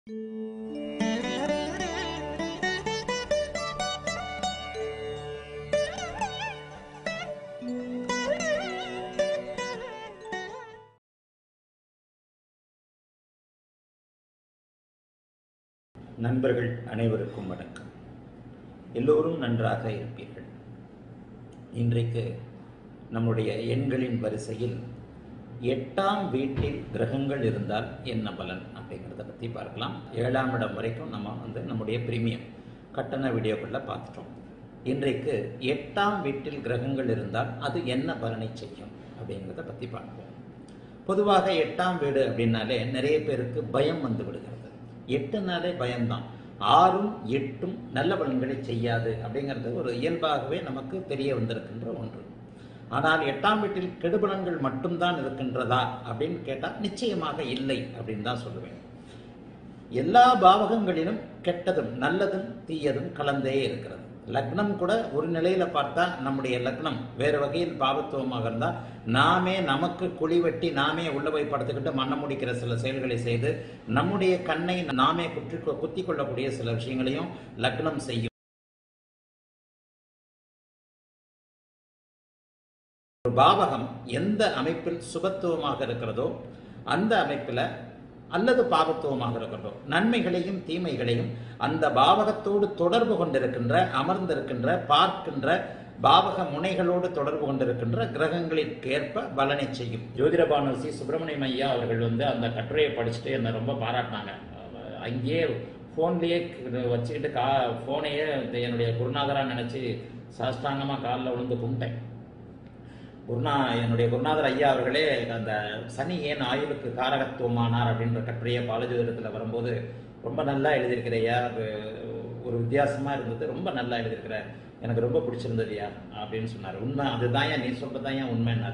நண்பர்கள் அனைவருக்கும் வணக்கம் எல்லோரும் நன்றாக இருப்பீர்கள் இன்றைக்கு நம்முடைய எண்களின் வரிசையில் எட்டாம் வீட்டில் கிரகங்கள் இருந்தால் என்ன பலன் அப்படிங்கிறத பற்றி பார்க்கலாம் ஏழாம் இடம் வரைக்கும் நம்ம வந்து நம்முடைய பிரீமியம் கட்டண வீடியோக்களில் பார்த்துட்டோம் இன்றைக்கு எட்டாம் வீட்டில் கிரகங்கள் இருந்தால் அது என்ன பலனை செய்யும் அப்படிங்கிறத பற்றி பார்ப்போம் பொதுவாக எட்டாம் வீடு அப்படின்னாலே நிறைய பேருக்கு பயம் வந்து விடுகிறது எட்டுனாலே பயம்தான் ஆறும் எட்டும் நல்ல பலன்களை செய்யாது அப்படிங்கிறது ஒரு இயல்பாகவே நமக்கு தெரிய வந்திருக்கின்ற ஒன்று ஆனால் எட்டாம் வீட்டில் கெடுபலன்கள் மட்டும்தான் இருக்கின்றதா அப்படின்னு கேட்டால் நிச்சயமாக இல்லை அப்படின்னு தான் சொல்லுவேன் எல்லா பாவகங்களிலும் கெட்டதும் நல்லதும் தீயதும் கலந்தே இருக்கிறது லக்னம் கூட ஒரு நிலையில பார்த்தா நம்முடைய லக்னம் வேறு வகையில் பாவத்துவமாக இருந்தால் நாமே நமக்கு குழி வெட்டி நாமே உள்ள போய் படுத்துக்கிட்டு மண்ண முடிக்கிற சில செயல்களை செய்து நம்முடைய கண்ணை நாமே குற்றி குத்தி கொள்ளக்கூடிய சில விஷயங்களையும் லக்னம் செய்யும் ஒரு பாவகம் எந்த அமைப்பில் சுபத்துவமாக இருக்கிறதோ அந்த அமைப்பில் அல்லது பாவத்துவமாக இருக்கிறதோ நன்மைகளையும் தீமைகளையும் அந்த பாவகத்தோடு தொடர்பு கொண்டிருக்கின்ற அமர்ந்திருக்கின்ற பார்க்கின்ற பாவக முனைகளோடு தொடர்பு கொண்டிருக்கின்ற கிரகங்களிற்கேற்ப பலனை செய்யும் ஜோதிட பானர்சி சுப்பிரமணியம் ஐயா அவர்கள் வந்து அந்த கட்டுரையை படிச்சுட்டு என்னை ரொம்ப பாராட்டினாங்க அங்கேயே ஃபோன்லேயே வச்சுக்கிட்டு கா ஃபோனையே என்னுடைய குருநாதராக நினச்சி சாஷ்டாங்கமாக காலில் விழுந்து கும்பிட்டேன் குருநா என்னுடைய குருநாதர் ஐயா அவர்களே அந்த சனி ஏன் ஆயுளுக்கு காரகத்துவமானார் அப்படின்ற கட்டுரையை பாலஜோதிடத்தில் வரும்போது ரொம்ப நல்லா எழுதியிருக்கிறையா அது ஒரு வித்தியாசமாக இருந்தது ரொம்ப நல்லா எழுதியிருக்கிற எனக்கு ரொம்ப பிடிச்சிருந்ததுயா அப்படின்னு சொன்னார் உண்மை அதுதான் ஏன் நீ சொல்றதான் ஏன் உண்மைன்னார்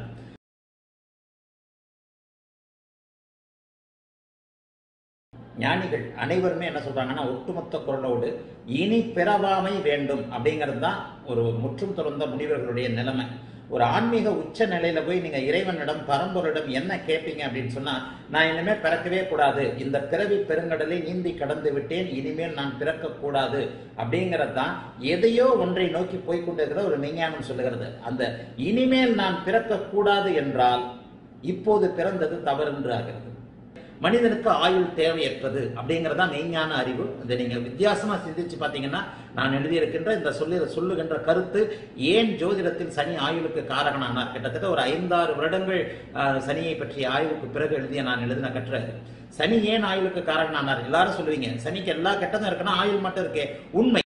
ஞானிகள் அனைவருமே என்ன சொல்றாங்கன்னா ஒட்டுமொத்த குரலோடு இனி பிறவாமை வேண்டும் அப்படிங்கிறது தான் ஒரு முற்றும் துறந்த முனிவர்களுடைய நிலைமை ஒரு ஆன்மீக உச்ச நிலையில போய் நீங்க இறைவனிடம் பரம்பொருளிடம் என்ன கேட்பீங்க அப்படின்னு சொன்னா நான் இனிமே பிறக்கவே கூடாது இந்த பிறவி பெருங்கடலை நீந்தி கடந்து விட்டேன் இனிமேல் நான் பிறக்க கூடாது அப்படிங்கிறது தான் எதையோ ஒன்றை நோக்கி போய்கொண்டிருக்கிற ஒரு மெய்ஞானம் சொல்லுகிறது அந்த இனிமேல் நான் பிறக்க கூடாது என்றால் இப்போது பிறந்தது தவறு ஆகிறது மனிதனுக்கு ஆயுள் தேவையற்றது அப்படிங்கிறதா மெய்ஞான அறிவு இதை நீங்க வித்தியாசமா சிந்திச்சு பார்த்தீங்கன்னா நான் எழுதியிருக்கின்ற இந்த சொல்லி சொல்லுகின்ற கருத்து ஏன் ஜோதிடத்தில் சனி ஆயுளுக்கு காரகனானார் கிட்டத்தட்ட ஒரு ஐந்தாறு வருடங்கள் சனியை பற்றிய ஆய்வுக்கு பிறகு எழுதிய நான் எழுதின கற்ற சனி ஏன் ஆயுளுக்கு காரகனானார் எல்லாரும் சொல்லுவீங்க சனிக்கு எல்லா கெட்டதும் இருக்குன்னா ஆயுள் மட்டும் இருக்கே உண்மை